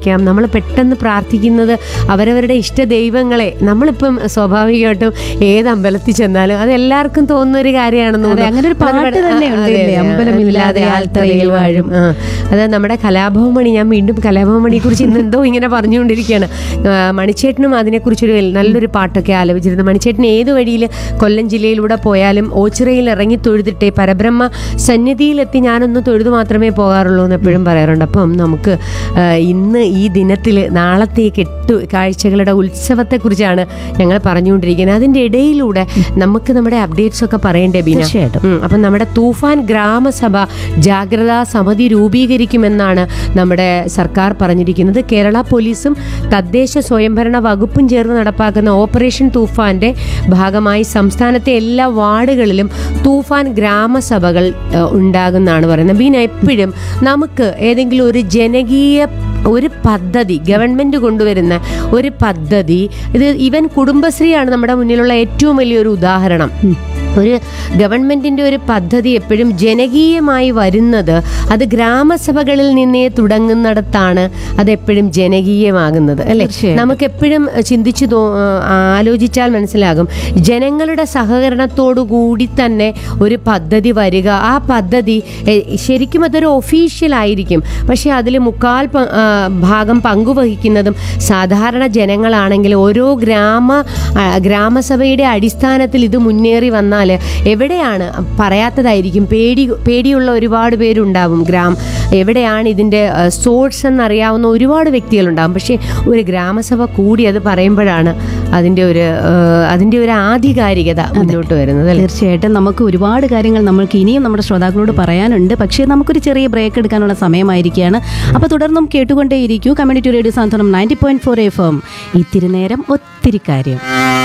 ആയിരിക്കാം നമ്മൾ പെട്ടെന്ന് പ്രാർത്ഥിക്കുന്നത് അവരവരുടെ ഇഷ്ട ദൈവങ്ങളെ നമ്മളിപ്പം സ്വാഭാവികമായിട്ടും ഏത് അമ്പലത്തിൽ ചെന്നാലും അത് എല്ലാവർക്കും തോന്നുന്ന ഒരു കാര്യമാണെന്ന് അതെ, അങ്ങനെ ഒരു പാട്ട് നമ്മുടെ- തന്നെ ആ, ഉണ്ട് അതെ, ഇല്ലേ? അതെ. അമ്പലമില്ലാതെ ആൽത്തറയിൽ വാഴും ആ അത് നമ്മുടെ കലാഭവമണി ഞാൻ വീണ്ടും കലാഭവമണിയെ കുറിച്ച് ഇന്ന് എന്തോ ഇങ്ങനെ പറഞ്ഞുകൊണ്ടിരിക്കുകയാണ് ആ, മണിച്ചേട്ടനും അതിനെക്കുറിച്ചൊരു നല്ലൊരു പാട്ടൊക്കെ ആലോചിച്ചിരുന്നു മണിച്ചേട്ടൻ ഏത് വഴിയിൽ കൊല്ലം ജില്ലയിലൂടെ പോയാലും ഓച്ചിറയിൽ ഇറങ്ങി തൊഴുതിട്ടേ പരബ്രഹ്മ സന്നിധിയിലെത്തി ഞാനൊന്ന് തൊഴുതു മാത്രമേ പോകാറുള്ളൂ എന്ന് എപ്പോഴും പറയാറുണ്ട് അപ്പം നമുക്ക് ആ, ഇന്ന് ഈ ദിനത്തിൽ നാളത്തേക്ക് എട്ട് കാഴ്ചകളുടെ ഉത്സവത്തെക്കുറിച്ചാണ് ഞങ്ങൾ പറഞ്ഞുകൊണ്ടിരിക്കുന്നത് അതിൻ്റെ ഇടയിലൂടെ നമുക്ക് നമ്മുടെ അപ്ഡേറ്റ്സ് ഒക്കെ പറയണ്ടേ ബീന തീർച്ചയായിട്ടും. ഉം, അപ്പം നമ്മുടെ തൂഫാൻ ഗ്രാമസഭ ജാഗ്രതാ സമിതി രൂപീകരിക്കുമെന്നാണ് നമ്മുടെ സർക്കാർ പറഞ്ഞിരിക്കുന്നത് കേരള പോലീസും തദ്ദേശ സ്വയംഭരണ വകുപ്പും ചേർന്ന് നടപ്പാക്കുന്ന ഓപ്പറേഷൻ തൂഫാന്റെ ഭാഗമായി സംസ്ഥാനത്തെ എല്ലാ വാർഡുകളിലും തൂഫാൻ ഗ്രാമസഭകൾ ഏഹ്, ഉണ്ടാകുന്നതാണ് പറയുന്നത് ബീന എപ്പോഴും നമുക്ക് ഏതെങ്കിലും ഒരു ജനകീയ ഒരു പദ്ധതി ഗവൺമെന്റ് കൊണ്ടുവരുന്ന ഒരു പദ്ധതി ഇത് ഇവൻ കുടുംബശ്രീയാണ് നമ്മുടെ മുന്നിലുള്ള ഏറ്റവും വലിയൊരു ഉദാഹരണം ഒരു ഗവൺമെന്റിന്റെ ഒരു പദ്ധതി എപ്പോഴും ജനകീയമായി വരുന്നത് അത് ഗ്രാമസഭകളിൽ നിന്നേ തുടങ്ങുന്നിടത്താണ് അത് എപ്പോഴും ജനകീയമാകുന്നത് അല്ലെ തീർച്ചയായും. നമുക്ക് എപ്പോഴും ചിന്തിച്ചു തോ ആലോചിച്ചാൽ മനസ്സിലാകും ജനങ്ങളുടെ സഹകരണത്തോടു കൂടി തന്നെ ഒരു പദ്ധതി വരിക ആ പദ്ധതി എ, ശരിക്കും അതൊരു ഒഫീഷ്യൽ ആയിരിക്കും പക്ഷെ അതിൽ മുക്കാൽ പ- ആ, ഭാഗം പങ്കുവഹിക്കുന്നതും സാധാരണ ജനങ്ങളാണെങ്കിൽ ഓരോ ഗ്രാമ ആ, ഗ്രാമസഭയുടെ അടിസ്ഥാനത്തിൽ ഇത് മുന്നേറി വന്നാൽ എവിടെയാണ് പറയാത്തതായിരിക്കും പേടി പേടിയുള്ള ഒരുപാട് പേരുണ്ടാവും ഗ്രാം എവിടെയാണ് ഇതിൻ്റെ സോഴ്സ് എന്നറിയാവുന്ന ഒരുപാട് വ്യക്തികളുണ്ടാവും പക്ഷേ ഒരു ഗ്രാമസഭ കൂടി അത് പറയുമ്പോഴാണ് അതിൻ്റെ ഒരു ആ, അതിൻ്റെ ഒരു ആധികാരികത മുന്നോട്ട് വരുന്നത് അല്ലേ തീർച്ചയായിട്ടും നമുക്ക് ഒരുപാട് കാര്യങ്ങൾ നമ്മൾക്ക് ഇനിയും നമ്മുടെ ശ്രോതാക്കളോട് പറയാനുണ്ട് പക്ഷേ നമുക്കൊരു ചെറിയ ബ്രേക്ക് എടുക്കാനുള്ള സമയമായിരിക്കുകയാണ് അപ്പോൾ തുടർന്നും കേട്ടുകൊണ്ടേയിരിക്കൂ community radio Santhwanam ninety point four F M ഇത്തിരി നേരം ഒത്തിരി കാര്യം